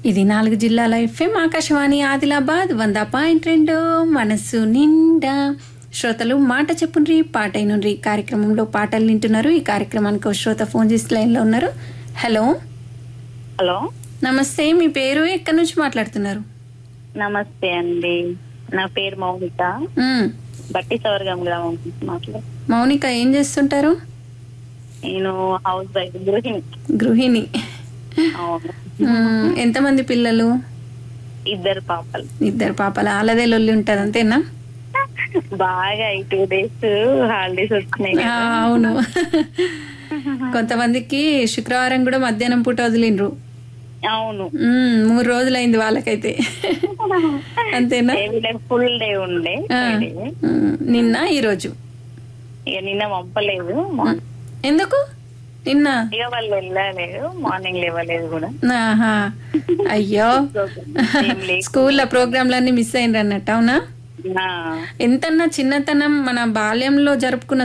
ఇది నాలుగు జిల్లాల ఎఫ్ఎం ఆకాశవాణి ఆదిలాబాద్ వంద పాయింట్ రెండు మనస్సు నిండా శ్రోతలు మాట చెప్పుండ్రి పాట అయినుండ్రి కార్యక్రమంలో పాటలు వింటున్నారు ఈ కార్యక్రమానికి ఒక శ్రోత ఫోన్ చేసి లైన్ లో ఉన్నారు హలో హలో నమస్తే మీ పేరు ఎక్కడి నుంచి మాట్లాడుతున్నారు నమస్తే అండి నా పేరు మౌనిక మ్, బట్టి సవర్గం గ్రామం నుంచి మాట్లాడు మౌనిక ఏం చేస్తుంటారు నేను హౌస్ వైఫ్ గృహిణి గృహిణి అవును మ్, ఎంతమంది పిల్లలు ఇద్దరు పాపలు ఇద్దరు పాపల ఆలదే లొల్లి ఉంటుంది అంతేనా బాగా ఈ టూ డేస్ హాలిడేస్ వచ్చినాయి ఆ, కదా. అవును కొంతమందికి శుక్రవారం కూడా మధ్యాహ్నం పూట వదిలిండ్రు అవును మ్మ్, మూడు రోజులైంది వాళ్ళకైతే అంతేనా ఫుల్ డే ఉండే ఆ, Friday. మ్మ్, నిన్న ఈరోజు ఇక నిన్న పంపలేదు ఎందుకు నిన్న ఇక వాళ్ళు వెళ్ళలేదు మార్నింగ్ లేవలేదు కూడా ఆహా అయ్యో ఏం లేదు. స్కూల్లో ప్రోగ్రాంలన్నీ మిస్ అయిండ్రు అన్నట్టు అవునా ఆ. ఎంతన్నా చిన్నతనం మన బాల్యంలో జరుపుకున్న